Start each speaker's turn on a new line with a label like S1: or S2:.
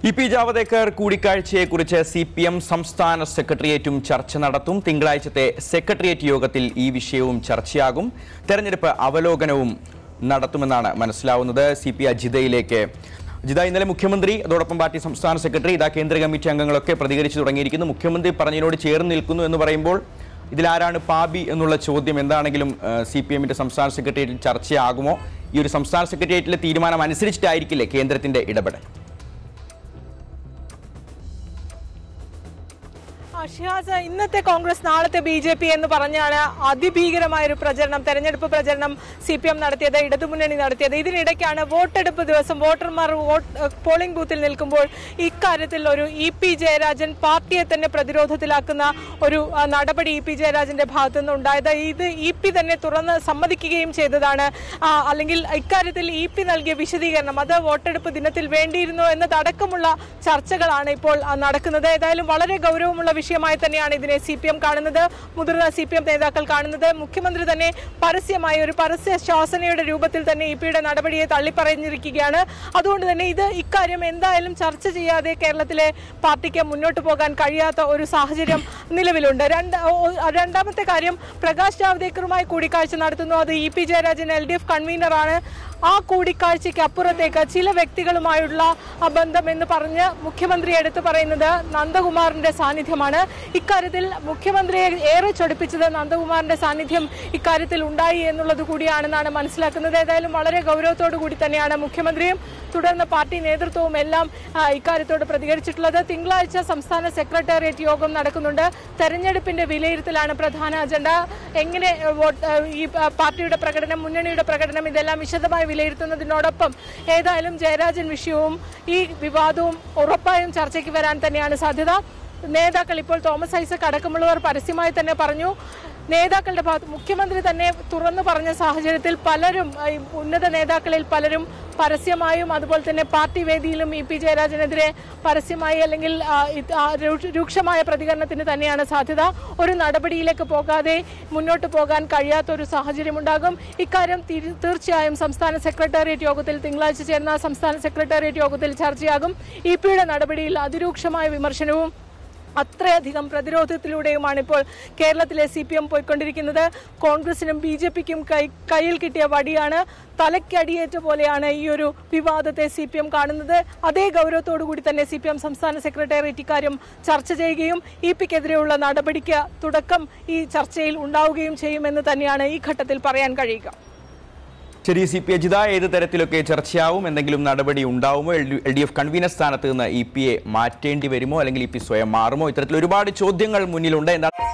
S1: E P Javadekar കൂടിക്കാഴ്ചയെക്കുറിച്ച് C P M സംസ്ഥാന സെക്രട്ടേറിയറ്റും ചർച്ച നടത്തും തിങ്കളാഴ്ചത്തെ സെക്രട്ടേറിയറ്റ് യോഗത്തിൽ ഈ വിഷയവും ചർച്ചയാകും തെരഞ്ഞെടുപ്പ് അവലോകനവും നടത്തുമെന്നാണ് മനസ്സിലാവുന്നത് സി പി അജിതയിലേക്ക് ജിത ഇന്നലെ മുഖ്യമന്ത്രി അതോടൊപ്പം പാർട്ടി സംസ്ഥാന സെക്രട്ടറി ഇതാ കേന്ദ്ര കമ്മിറ്റി അംഗങ്ങളൊക്കെ പ്രതികരിച്ചു തുടങ്ങിയിരിക്കുന്നു മുഖ്യമന്ത്രി പറഞ്ഞതിനോട് ചേർന്ന് നിൽക്കുന്നു എന്ന് പറയുമ്പോൾ ഇതിലാരാണ് പാബി എന്നുള്ള ചോദ്യം എന്താണെങ്കിലും സി പി എമ്മിന്റെ സംസ്ഥാന സെക്രട്ടേറിയറ്റിൽ ചർച്ചയാകുമോ ഈ ഒരു സംസ്ഥാന സെക്രട്ടേറിയറ്റിലെ തീരുമാനം അനുസരിച്ചിട്ടായിരിക്കില്ലേ കേന്ദ്രത്തിന്റെ ഇടപെടൽ
S2: ഷിഹാസ് ഇന്നത്തെ കോൺഗ്രസ് നാളത്തെ ബി ജെ പി എന്ന് പറഞ്ഞാണ് അതിഭീകരമായ ഒരു പ്രചരണം തെരഞ്ഞെടുപ്പ് പ്രചരണം സി പി എം നടത്തിയത് ഇടതുമുന്നണി നടത്തിയത് ഇതിനിടയ്ക്കാണ് വോട്ടെടുപ്പ് ദിവസം വോട്ടർമാർ വോട്ട് പോളിംഗ് ബൂത്തിൽ നിൽക്കുമ്പോൾ ഇക്കാര്യത്തിൽ ഒരു ഇ പി ജയരാജൻ പാർട്ടിയെ തന്നെ പ്രതിരോധത്തിലാക്കുന്ന ഒരു ആ, നടപടി ഇ പി ജയരാജന്റെ ഭാഗത്തു നിന്ന് ഉണ്ടായത് ഇത് ഇ പി തന്നെ തുറന്ന് സമ്മതിക്കുകയും ചെയ്തതാണ് ആ, അല്ലെങ്കിൽ ഇക്കാര്യത്തിൽ ഇ പി നൽകിയ വിശദീകരണം അത് വോട്ടെടുപ്പ് ദിനത്തിൽ വേണ്ടിയിരുന്നു എന്നതടക്കമുള്ള ചർച്ചകളാണ് ഇപ്പോൾ ആ, നടക്കുന്നത് ഏതായാലും വളരെ ഗൗരവമുള്ള വിഷയമായി തന്നെയാണ് ഇതിനെ സി പി എം കാണുന്നത് മുതിർന്ന സി പി എം നേതാക്കൾ കാണുന്നത് മുഖ്യമന്ത്രി തന്നെ പരസ്യമായി ഒരു പരസ്യ ശാസനയുടെ രൂപത്തിൽ തന്നെ ഇ പിയുടെ നടപടിയെ തള്ളിപ്പറഞ്ഞിരിക്കുകയാണ് അതുകൊണ്ട് തന്നെ ഇത് ഇക്കാര്യം എന്തായാലും ചർച്ച ചെയ്യാതെ കേരളത്തിലെ പാർട്ടിക്ക് മുന്നോട്ട് പോകാൻ കഴിയാത്ത ഒരു സാഹചര്യം നിലവിലുണ്ട് രണ്ട് ഓ- രണ്ടാമത്തെ കാര്യം പ്രകാശ് ജാവ്ദേക്കറുമായി കൂടിക്കാഴ്ച നടത്തുന്നു അത് E P Jayarajan L D F കൺവീനറാണ് ആ കൂടിക്കാഴ്ചയ്ക്ക് അപ്പുറത്തേക്ക് ചില വ്യക്തികളുമായുള്ള ആ ബന്ധം എന്ന് പറഞ്ഞ് മുഖ്യമന്ത്രി എടുത്തു പറയുന്നത് നന്ദകുമാറിന്റെ സാന്നിധ്യമാണ് ഇക്കാര്യത്തിൽ മുഖ്യമന്ത്രിയെ ഏറെ ചൊടിപ്പിച്ചത് നന്ദകുമാറിന്റെ സാന്നിധ്യം ഇക്കാര്യത്തിൽ ഉണ്ടായി എന്നുള്ളത് കൂടിയാണെന്നാണ് മനസ്സിലാക്കുന്നത് ഏതായാലും വളരെ ഗൗരവത്തോടു കൂടി തന്നെയാണ് മുഖ്യമന്ത്രിയും തുടർന്ന് പാർട്ടി നേതൃത്വവും എല്ലാം ആ, ഇക്കാര്യത്തോട് പ്രതികരിച്ചിട്ടുള്ളത് തിങ്കളാഴ്ച സംസ്ഥാന സെക്രട്ടേറിയറ്റ് യോഗം നടക്കുന്നുണ്ട് തെരഞ്ഞെടുപ്പിന്റെ വിലയിരുത്തലാണ് പ്രധാന അജണ്ട എങ്ങനെ ഏ, വോട്ട് ഏ, ഈ പ- പാർട്ടിയുടെ പ്രകടനം മുന്നണിയുടെ പ്രകടനം ഇതെല്ലാം വിശദമായി വിലയിരുത്തുന്നതിനോടൊപ്പം ഏതായാലും ജയരാജൻ വിഷയവും ഈ വിവാദവും ഉറപ്പായും ചർച്ചയ്ക്ക് വരാൻ തന്നെയാണ് സാധ്യത നേതാക്കൾ ഇപ്പോൾ തോമസ് ഐസക് അടക്കമുള്ളവർ പരസ്യമായി തന്നെ പറഞ്ഞു നേതാക്കളുടെ ഭാഗത്ത് മുഖ്യമന്ത്രി തന്നെ തുറന്നു പറഞ്ഞ സാഹചര്യത്തിൽ പലരും ആ, ഈ ഉന്നത നേതാക്കളിൽ പലരും പരസ്യമായും അതുപോലെ തന്നെ പാർട്ടി വേദിയിലും ഇ പി ജയരാജനെതിരെ പരസ്യമായി അല്ലെങ്കിൽ ആ, ഇത് ആ രൂ- രൂക്ഷമായ പ്രതികരണത്തിന് തന്നെയാണ് സാധ്യത ഒരു നടപടിയിലേക്ക് പോകാതെ മുന്നോട്ട് പോകാൻ കഴിയാത്ത ഒരു സാഹചര്യം ഉണ്ടാകും ഇക്കാര്യം തീർ- തീർച്ചയായും സംസ്ഥാന സെക്രട്ടേറിയറ്റ് യോഗത്തിൽ തിങ്കളാഴ്ച ചേർന്ന സംസ്ഥാന സെക്രട്ടേറിയറ്റ് യോഗത്തിൽ ചർച്ചയാകും ഇ പിയുടെ നടപടിയിൽ അതിരൂക്ഷമായ വിമർശനവും അത്രയധികം പ്രതിരോധത്തിലൂടെയുമാണ് ഇപ്പോൾ കേരളത്തിലെ സി പി എം പോയിക്കൊണ്ടിരിക്കുന്നത് കോൺഗ്രസിനും ബി ജെ പിക്കും കൈ കയ്യിൽ കിട്ടിയ വടിയാണ് തലയ്ക്കടിയേറ്റ പോലെയാണ് ഈ ഒരു വിവാദത്തെ സി പി എം കാണുന്നത് അതേ ഗൗരവത്തോടു കൂടി തന്നെ സി പി എം സംസ്ഥാന സെക്രട്ടേറിയറ്റ് ഇക്കാര്യം ചർച്ച ചെയ്യുകയും ഇ പിക്കെതിരെയുള്ള നടപടിക്ക് തുടക്കം ഈ ചർച്ചയിൽ ഉണ്ടാവുകയും ചെയ്യുമെന്ന് തന്നെയാണ് ഈ ഘട്ടത്തിൽ പറയാൻ കഴിയുക
S1: ശരി സി പി അജിത ഏത് തരത്തിലൊക്കെ ചർച്ചയാവും എന്തെങ്കിലും നടപടി ഉണ്ടാവുമോ എൽ ഡി എഫ് കൺവീനർ സ്ഥാനത്ത് നിന്ന് ഇ പിയെ മാറ്റേണ്ടി വരുമോ അല്ലെങ്കിൽ ഇ പി സ്വയം മാറുമോ ഇത്തരത്തിൽ ഒരുപാട് ചോദ്യങ്ങൾ മുന്നിലുണ്ട് എന്താണ്